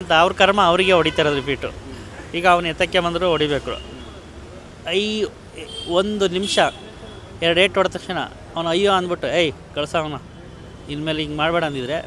ಅಂತ ಅವ್ರ ಕರ್ಮ ಅವರಿಗೆ ಹೊಡಿತಿರೋದು ರಿಪೀಟು ಈಗ ಅವನು ಎತ್ತಕ್ಕೆ ಬಂದರೂ ಹೊಡಿಬೇಕು ಐ ಒಂದು ನಿಮಿಷ ಎರಡು ಏಟ್ ಹೊಡೆದ ತಕ್ಷಣ ಅವನು ಅಯ್ಯೋ ಅಂದ್ಬಿಟ್ಟು ಏಯ್ ಕಳ್ಸ ಅವನು ಇನ್ಮೇಲೆ ಹಿಂಗೆ ಮಾಡಬೇಡ ಅಂದಿದ್ರೆ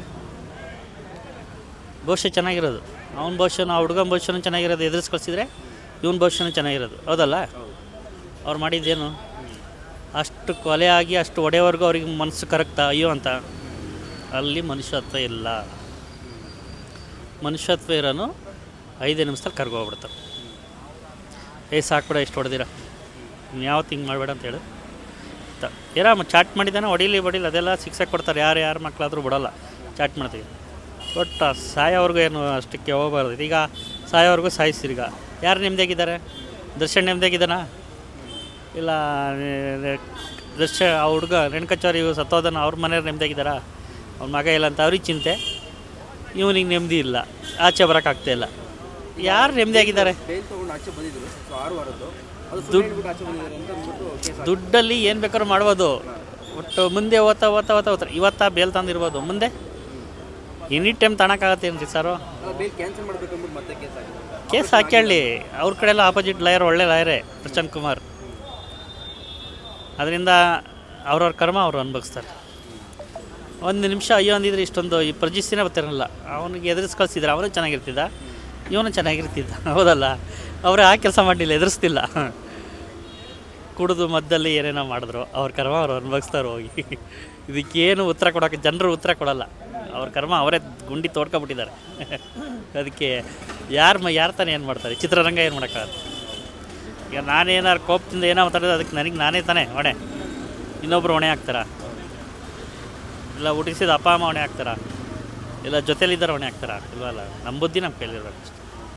ಭವಿಷ್ಯ ಚೆನ್ನಾಗಿರೋದು ಅವ್ನ ಭವಿಷ್ಯನೂ ಆ ಹುಡುಗನ ಭವಿಷ್ಯನೂ ಚೆನ್ನಾಗಿರೋದು ಎದುರಿಸಿ ಕಳಿಸಿದ್ರೆ ಇವನ ಭವಿಷ್ಯನೂ ಚೆನ್ನಾಗಿರೋದು ಹೌದಲ್ಲ ಅವ್ರು ಮಾಡಿದ್ದೇನು ಅಷ್ಟು ಕೊಲೆ ಆಗಿ ಅಷ್ಟು ಒಡೆಯವರೆಗೂ ಅವ್ರಿಗೆ ಮನಸ್ಸು ಕರಗ್ತಾ ಅಯ್ಯೋ ಅಂತ ಅಲ್ಲಿ ಮನುಷ್ಯತ್ವ ಇಲ್ಲ ಮನುಷ್ಯತ್ವ ಇರೋನು ಐದೇ ನಿಮಿಷದಲ್ಲಿ ಕರ್ಗೋಗ್ಬಿಡ್ತಾರೆ ಏ ಸಾಕ್ಬಿಡ ಎಷ್ಟು ಹೊಡೆದಿರ ಯಾವತ್ತು ಹಿಂಗೆ ಮಾಡಬೇಡ ಅಂತ ಹೇಳು ತ ಏರಾಮ ಚಾಟ್ ಮಾಡಿದ್ದಾನೆ ಹೊಡಿಲಿ ಹೊಡಿಲಿ ಅದೆಲ್ಲ ಶಿಕ್ಷೆ ಕೊಡ್ತಾರೆ ಯಾರು ಯಾರು ಮಕ್ಕಳಾದರೂ ಬಿಡೋಲ್ಲ ಚಾಟ್ ಮಾಡ್ತೀವಿ ಒಟ್ಟು ಸಾಯೋವರೆಗೂ ಏನು ಅಷ್ಟಕ್ಕೆ ಹೋಗಬಾರ್ದು ಈಗ ಸಾಯೋವರೆಗೂ ಸಾಯಿಸ್ತೀರಿ ಈಗ ಯಾರು ನೆಮ್ಮದಿಯಾಗಿದ್ದಾರೆ ದರ್ಶನ್ ನೆಮ್ಮದಿಯಾಗಿದ್ದಾನಾ ಇಲ್ಲ ನೆ- ದರ್ಶ ಆ ಹುಡುಗ ರೇಣುಕಾಚಾರ್ಯ ಇವು ಸತ್ತೋದನ ಅವ್ರ ಮನೆಯವ್ರು ನೆಮ್ಮದಿಯಾಗಿದ್ದಾರಾ ಅವ್ನ ಮಗ ಇಲ್ಲ ಅಂತ ಅವ್ರಿಗೆ ಚಿಂತೆ ಇವನಿಗೆ ನೆಮ್ಮದಿ ಇಲ್ಲ ಆಚೆ ಬರೋಕ್ಕಾಗ್ತಾ ಇಲ್ಲ ಯಾರು ನೆಮ್ಮದಿಯಾಗಿದ್ದಾರೆ ಬೇಲ್ ತಗೊಂಡು ಆಚೆ ಬಂದಿದ್ರು ಸೊ ಆರು ವಾರದ್ದು ಅದು ಸುಳ್ಳು ಹೇಳ್ಬಿಟ್ಟು ಆಚೆ ಬಂದಿದ್ದಾರೆ ಅಂತ ಅಂದ್ಬಿಟ್ಟು ಕೇಸ್ ದುಡ್ಡಲ್ಲಿ ಏನು ಬೇಕಾದ್ರೂ ಮಾಡ್ಬೋದು ಒಟ್ಟು ಮುಂದೆ ಓದ್ತಾ ಓದ್ತಾ ಓದ್ತಾ ಓದ್ತಾರೆ ಇವತ್ತ ಬೇಲ್ ತಂದಿರ್ಬೋದು ಮುಂದೆ ಎನಿ ಟೈಮ್ ತಗೊಳಕ್ಕಾಗತ್ತೆ ಏನ್ರಿ ಸರು ಬೇಲ್ ಕ್ಯಾನ್ಸಲ್ ಮಾಡ್ಬೇಕು ಅಂದ್ಬಿಟ್ಟು ಮತ್ತೆ ಕೇಸ್ ಆಗಿದೆ ಕೇಸ್ ಹಾಕ್ಯಾಳಿ ಅವ್ರ ಕಡೆ ಎಲ್ಲ ಆಪೋಸಿಟ್ ಲಾಯರ್ ಒಳ್ಳೆ ಲಾಯರೇ ಪ್ರಶಾಂತ್ ಕುಮಾರ್ ಅದರಿಂದ ಅವ್ರವ್ರ ಕರ್ಮ ಅವ್ರು ಅನುಭವಿಸ್ತಾರೆ ಒಂದು ನಿಮಿಷ ಅಯ್ಯೋ ಅಂದಿದ್ರೆ ಇಷ್ಟೊಂದು ಈ ಪ್ರಜಿಸ್ತಿನೇ ಬರ್ತಿರಲ್ಲ ಅವನಿಗೆ ಎದುರಿಸಿ ಕಳಿಸಿದ್ರೆ ಅವನು ಚೆನ್ನಾಗಿರ್ತಿದ್ದ ಇವನು ಚೆನ್ನಾಗಿರ್ತಿದ್ದ ಹೌದಲ್ಲ ಅವರೇ ಆ ಕೆಲಸ ಮಾಡಲಿಲ್ಲ ಎದುರಿಸ್ತಿಲ್ಲ ಕುಡಿದು ಮಧ್ಯದಲ್ಲಿ ಏನೇನೋ ಮಾಡಿದ್ರು ಅವ್ರ ಕರ್ಮ ಅವ್ರು ಅನುಭವಿಸ್ತಾರೆ ಹೋಗಿ ಇದಕ್ಕೇನು ಉತ್ತರ ಕೊಡೋಕ್ಕೆ ಜನರು ಉತ್ತರ ಕೊಡಲ್ಲ ಅವ್ರ ಕರ್ಮ ಅವರೇ ಗುಂಡಿ ತೋಡ್ಕೊಬಿಟ್ಟಿದ್ದಾರೆ ಅದಕ್ಕೆ ಯಾರು ಮ ಯಾರು ತಾನೇ ಏನು ಮಾಡ್ತಾರೆ ಚಿತ್ರರಂಗ ಏನು ಮಾಡೋಕ್ಕಾಗತ್ತೆ ಈಗ ನಾನೇನಾರು ಕೋಪದಿಂದ ಏನೋ ಮಾತಾಡಿದ್ರೆ ಅದಕ್ಕೆ ನನಗೆ ನಾನೇ ತಾನೇ ಹೊಣೆ ಇನ್ನೊಬ್ರು ಹೊಣೆ ಹಾಕ್ತಾರಾ ಇಲ್ಲ ಹುಟ್ಟಿಸಿದ ಅಪ್ಪ ಅಮ್ಮ ಹೊಣೆ ಹಾಕ್ತಾರಾ ಇಲ್ಲ ಜೊತೆಲಿದ್ದಾರೆ ಹೊಣೆ ಹಾಕ್ತಾರಾ ಇಲ್ವಲ್ಲ ನಮ್ಮ ಬುದ್ಧಿ ನಮ್ಮ ಕೈಲಿರ್ಬೇಕು ಅಷ್ಟೇ